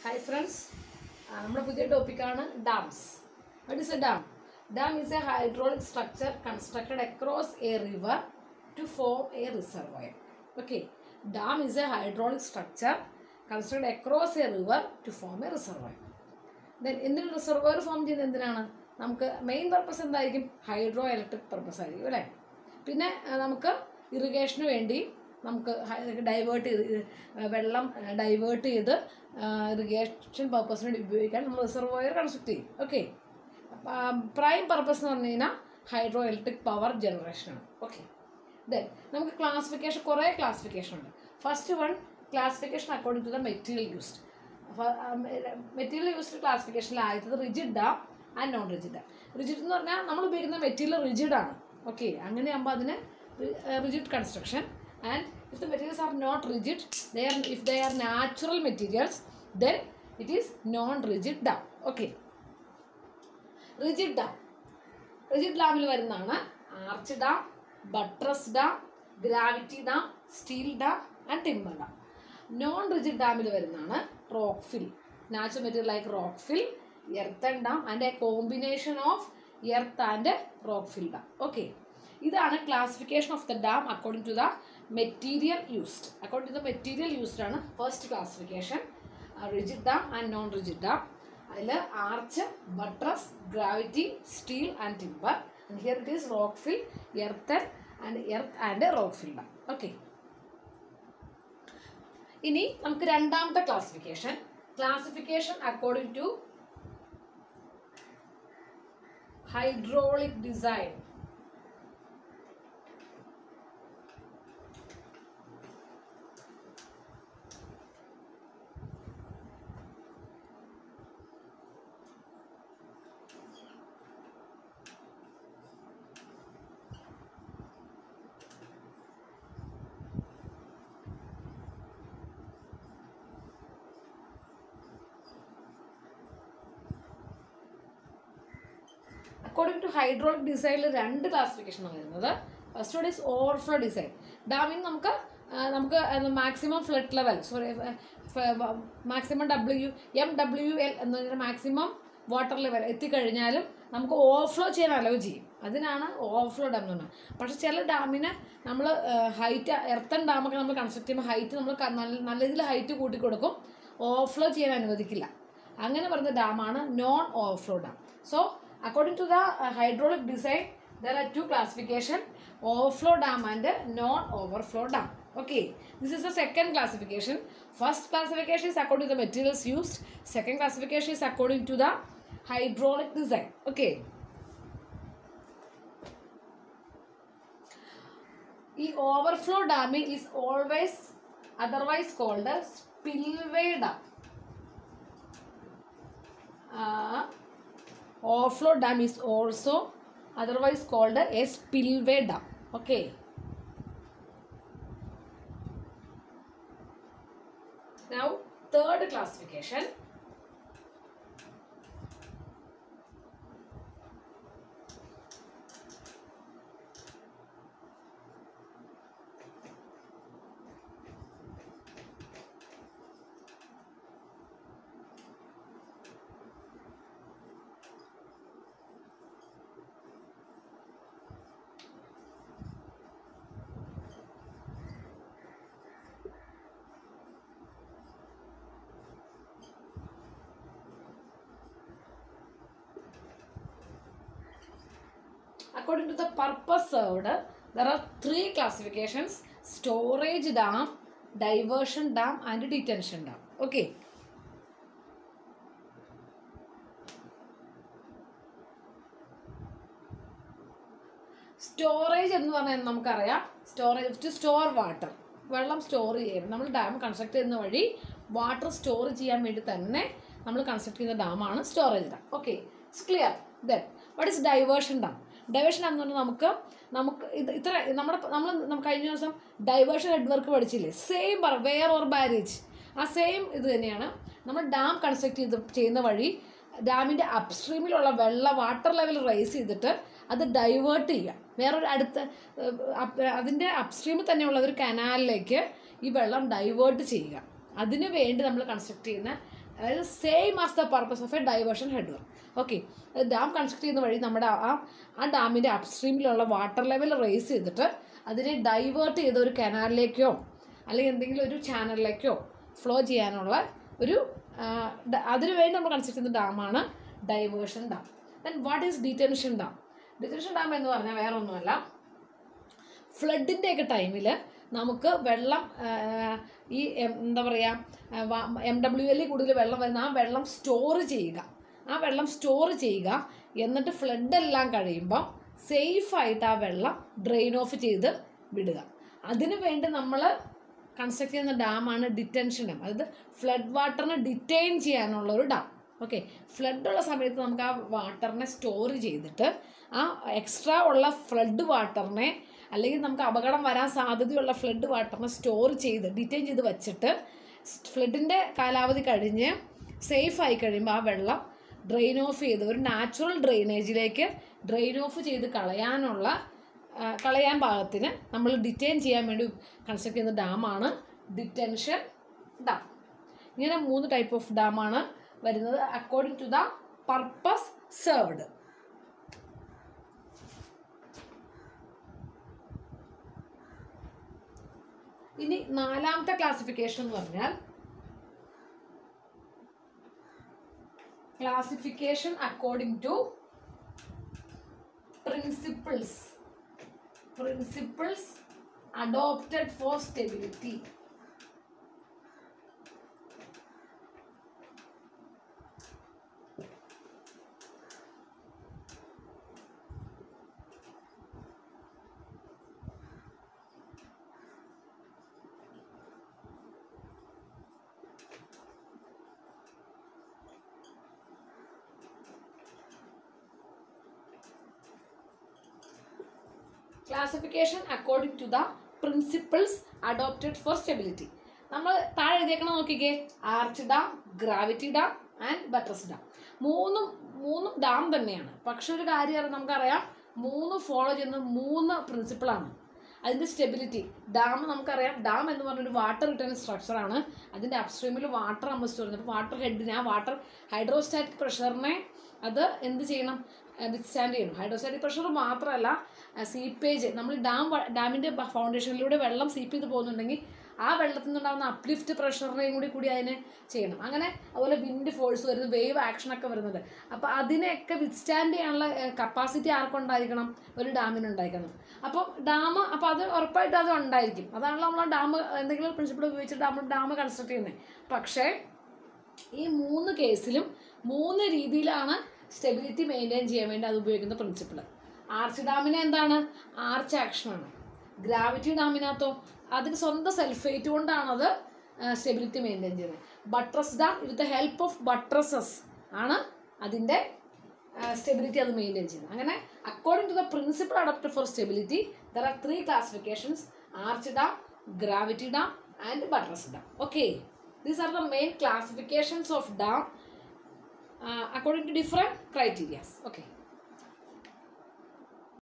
hi friends നമ്മുടെ പുതിയ ടോപ്പിക്കാണ് dams what is a dam dam is a hydraulic structure constructed across a river to form a reservoir okay dam is a hydraulic structure constructed across a river to form a reservoir then എന്തിന് reservoir form ചെയ്യുന്നത് എന്തിനാണ് നമുക്ക് main purpose എന്തായിരിക്കും hydro electric purpose ആയിരിക്കും അല്ലേ പിന്നെ ആ, നമുക്ക് ഇറിഗേഷന് വേണ്ടി നമുക്ക് ഡൈവേർട്ട് ചെയ്ത് ആ, വെള്ളം ഡൈവേർട്ട് ചെയ്ത് ഇറിഗേഷൻ പർപ്പസിന് വേണ്ടി ഉപയോഗിക്കാൻ നമ്മൾ റിസർവോയർ കൺസ്ട്രക്ട് ചെയ്യും ഓക്കെ പ്രൈം പർപ്പസ് എന്ന് പറഞ്ഞു കഴിഞ്ഞാൽ ഹൈഡ്രോ ഇലക്ട്രിക് പവർ ജനറേഷനാണ് ഓക്കെ ദെൻ നമുക്ക് ക്ലാസിഫിക്കേഷൻ കുറേ ക്ലാസിഫിക്കേഷൻ ഉണ്ട് first one classification according to the material used material used ക്ലാസിഫിക്കേഷനിൽ ആദ്യത്തത് rigid dam and non rigid dam rigid എന്ന് പറഞ്ഞാൽ നമ്മൾ ഉപയോഗിക്കുന്ന മെറ്റീരിയൽ റിജിഡ് ആണ് ഓക്കെ അങ്ങനെയാകുമ്പോൾ അതിന് rigid construction and if the materials are not rigid they are if they are natural materials then it is non rigid dam okay rigid dam rigid ഡാമിൽ വരുന്നതാണ് arch dam buttress dam gravity dam steel dam and timber dam non rigid ഡാമിൽ വരുന്നതാണ് rock fill natural material like rock fill earthen dam and a combination of earth and rock fill dam okay ഇതാണ് classification of the dam according to the material used according to the material used ആണ് first classification rigid dam and non rigid dam അതിൽ arch buttress gravity steel and timber and here it is rock fill earthen and earth and rock fill dam okay ഇനി നമുക്ക് രണ്ടാമത്തെ classification classification according to hydraulic design according to hydraulic ഡിസൈനിൽ രണ്ട് ക്ലാസിഫിക്കേഷനാണ് വരുന്നത് first one is overflow design ഡാമിന് നമുക്ക് ആ, നമുക്ക് maximum flood level sorry maximum W M W L എന്ന് പറഞ്ഞാൽ മാക്സിമം വാട്ടർ ലെവൽ എത്തിക്കഴിഞ്ഞാലും നമുക്ക് ഓവർഫ്ലോ ചെയ്യാൻ അലോ ചെയ്യും അതിനാണ് ഓവർഫ്ലോ ഡാം എന്ന് പറയുന്നത് പക്ഷേ ചില ഡാമിന് നമ്മൾ ഹൈറ്റ് എർത്തൻ ഡാമൊക്കെ നമ്മൾ കൺസ്ട്രക്ട് ചെയ്യുമ്പോൾ ഹൈറ്റ് നമ്മൾ ക- നല്ല നല്ല രീതിയിൽ ഹൈറ്റ് കൂട്ടി കൊടുക്കും ഓവർഫ്ലോ ചെയ്യാൻ അനുവദിക്കില്ല അങ്ങനെ പറയുന്ന ഡാമാണ് non overflow dam so according to the uh, hydraulic design there are two classification overflow dam and non overflow dam okay this is the second classification first classification is according to the materials used second classification is according to the hydraulic design okay ഈ overflow damming is always otherwise called spillway dam overflow dam is also otherwise called a spillway dam okay now third classification according to the purpose served there are three classifications storage dam diversion dam and detention dam okay storage എന്ന് പറഞ്ഞാൽ നമുക്കറിയാം storage to store water വെള്ളം store ചെയ്യും നമ്മൾ dam construct ചെയ്യുന്ന വഴി water store ചെയ്യാൻ വേണ്ടി തന്നെ നമ്മൾ കൺസ്ട്രക്ട് ചെയ്യുന്ന ഡാമാണ് storage dam okay it's clear then what is diversion dam diversion dam എന്ന് പറഞ്ഞാൽ നമുക്ക് നമുക്ക് ഇത് ഇത്ര നമ്മുടെ നമ്മൾ നമുക്ക് കഴിഞ്ഞ ദിവസം ഡൈവേർഷൻ നെറ്റ്വർക്ക് പഠിച്ചില്ലേ സെയിം പറ വെയർ ഓർ ബാരേജ് ആ സെയിം ഇത് തന്നെയാണ് നമ്മൾ ഡാം കൺസ്ട്രക്ട് ചെയ്ത് ചെയ്യുന്ന വഴി ഡാമിൻ്റെ അപ്സ്ട്രീമിലുള്ള വെള്ള വാട്ടർ ലെവൽ റൈസ് ചെയ്തിട്ട് അത് ഡൈവേർട്ട് ചെയ്യുക വേറൊരു അടുത്ത അതിൻ്റെ അപ്സ്ട്രീമിൽ തന്നെയുള്ള ഒരു കനാലിലേക്ക് ഈ വെള്ളം ഡൈവേർട്ട് ചെയ്യുക അതിനു വേണ്ടി നമ്മൾ കൺസ്ട്രക്ട് ചെയ്യുന്ന അതായത് same as the purpose of a diversion head work okay dam construct ചെയ്യുന്ന വഴി നമ്മുടെ ആ ആ ഡാമിൻ്റെ അപ്സ്ട്രീമിലുള്ള വാട്ടർ ലെവൽ റേസ് ചെയ്തിട്ട് അതിനെ ഡൈവേർട്ട് ചെയ്ത ഒരു കനാലിലേക്കോ അല്ലെങ്കിൽ എന്തെങ്കിലും ഒരു ചാനലിലേക്കോ ഫ്ലോ ചെയ്യാനുള്ള ഒരു ആ, ഡ- അതിനു വേണ്ടി നമ്മൾ കൺസ്ട്രക്ട് ചെയ്യുന്ന ഡാമാണ് diversion dam then what is detention dam detention dam എന്ന് പറഞ്ഞാൽ വേറെ ഒന്നുമല്ല ഫ്ലഡിൻ്റെ ഒക്കെ ടൈമിൽ നമുക്ക് വെള്ളം ആ, ഈ എം- എന്താ പറയുക എം ഡബ്ല്യു എല്ലിൽ കൂടുതൽ വെള്ളം വരുന്ന ആ വെള്ളം സ്റ്റോർ ചെയ്യുക ആ വെള്ളം സ്റ്റോർ ചെയ്യുക എന്നിട്ട് ഫ്ലഡ് എല്ലാം കഴിയുമ്പോൾ സേഫായിട്ട് ആ വെള്ളം ഡ്രെയിൻ ഓഫ് ചെയ്ത് വിടുക അതിനു വേണ്ടി നമ്മൾ കൺസ്ട്രക്ട് ചെയ്യുന്ന ഡാമാണ് ഡിറ്റൻഷൻ ഡാം അതായത് ഫ്ലഡ് വാട്ടറിനെ ഡിറ്റെയിൻ ചെയ്യാനുള്ള ഒരു ഡാം ഓക്കെ ഫ്ലഡ് ഉള്ള സമയത്ത് നമുക്ക് ആ വാട്ടറിനെ സ്റ്റോർ ചെയ്തിട്ട് ആ എക്സ്ട്രാ ഉള്ള ഫ്ലഡ് വാട്ടറിനെ അല്ലെങ്കിൽ നമുക്ക് അപകടം വരാൻ സാധ്യതയുള്ള ഫ്ലഡ് വാട്ടറിനെ സ്റ്റോർ ചെയ്ത് ഡിറ്റെയിൻ ചെയ്ത് വെച്ചിട്ട് ഫ്ലഡിൻ്റെ കാലാവധി കഴിഞ്ഞ് സേഫ് ആയി കഴിയുമ്പോൾ ആ വെള്ളം ഡ്രെയിൻ ഓഫ് ചെയ്ത് ഒരു നാച്ചുറൽ ഡ്രെയിനേജിലേക്ക് ഡ്രെയിൻ ഓഫ് ചെയ്ത് കളയാനുള്ള ആ, കളയാൻ പാകത്തിന് നമ്മൾ ഡിറ്റെയിൻ ചെയ്യാൻ വേണ്ടി കൺസ്ട്രക്ട് ചെയ്യുന്ന ഡാമാണ് ഡിറ്റൻഷൻ ഡാം ഇങ്ങനെ മൂന്ന് ടൈപ്പ് ഓഫ് ഡാമാണ് വരുന്നത് according to the purpose served ഇനി നാലാമത്തെ ക്ലാസിഫിക്കേഷൻ എന്ന് പറഞ്ഞാൽ classification according to principles principles adopted for stability classification according to the principles adopted for stability നമ്മൾ താഴെ എഴുതിയേക്കണം നോക്കിക്കേ arch dam gravity dam and buttress dam മൂന്നും മൂന്നും ഡാം തന്നെയാണ് പക്ഷെ ഒരു കാര്യം നമുക്കറിയാം മൂന്ന് ഫോളോ ചെയ്യുന്ന മൂന്ന് പ്രിൻസിപ്പിളാണ് അതിൻ്റെ സ്റ്റെബിലിറ്റി ഡാം നമുക്കറിയാം ഡാം എന്ന് പറഞ്ഞൊരു വാട്ടർ റിട്ടേൺ സ്ട്രക്ചറാണ് അതിൻ്റെ അപ്സ്ട്രീമിൽ വാട്ടർ നമ്മൾ സ്റ്റോർ ചെയ്യുന്നത് അപ്പോൾ വാട്ടർ ഹെഡിനെ ആ വാട്ടർ ഹൈഡ്രോസ്റ്റാറ്റിക് പ്രഷറിനെ അത് എന്ത് ചെയ്യണം വിത്ത്സ്റ്റാൻഡ് ചെയ്യണം ഹൈഡ്രോസ്റ്റാറ്റിക് പ്രഷർ മാത്രമല്ല സീപ്പേജ് നമ്മൾ ഡാം ഡാമിൻ്റെ ഫൗണ്ടേഷനിലൂടെ വെള്ളം സീപ്പ് ചെയ്ത് പോകുന്നുണ്ടെങ്കിൽ ആ വെള്ളത്തിൽ നിന്നുണ്ടാകുന്ന അപ്ലിഫ്റ്റ് പ്രഷറിനെയും കൂടി കൂടി അതിനെ ചെയ്യണം അങ്ങനെ അതുപോലെ വിൻഡ് ഫോഴ്സ് വരുന്നത് വേവ് ആക്ഷനൊക്കെ വരുന്നത് അപ്പോൾ അതിനെയൊക്കെ വിത്ത്സ്റ്റാൻഡ് ചെയ്യാനുള്ള കപ്പാസിറ്റി ആർക്കുണ്ടായിരിക്കണം ഒരു ഡാമിന് ഉണ്ടായിരിക്കണം അപ്പം ഡാം അപ്പോൾ അത് ഉറപ്പായിട്ടും അത് ഉണ്ടായിരിക്കും അതാണല്ലോ നമ്മൾ ഡാം എന്തെങ്കിലും പ്രിൻസിപ്പിൾ ഉപയോഗിച്ച് ഡാം ഡാം കൺസ്ട്രക്ട് ചെയ്യുന്നത് പക്ഷേ ഈ മൂന്ന് കേസിലും മൂന്ന് രീതിയിലാണ് സ്റ്റെബിലിറ്റി മെയിൻറ്റെയിൻ ചെയ്യാൻ വേണ്ടി അത് ഉപയോഗിക്കുന്ന പ്രിൻസിപ്പിൾ ആർച്ച് ഡാമിന് എന്താണ് ആർച്ച് ആക്ഷനാണ് ഗ്രാവിറ്റി ഡാമിനകത്തോ അതിന് സ്വന്തം സെൽഫേറ്റ് കൊണ്ടാണ് അത് സ്റ്റെബിലിറ്റി മെയിൻറ്റെയിൻ ചെയ്യുന്നത് buttress dam with the help of buttresses ആണ് അതിൻ്റെ സ്റ്റെബിലിറ്റി അത് മെയിൻറ്റെയിൻ ചെയ്യുന്നത് അങ്ങനെ according to the principle adopted for stability there are three classifications arch dam gravity dam and buttress dam okay these are the main classifications of dam according to different criterias okay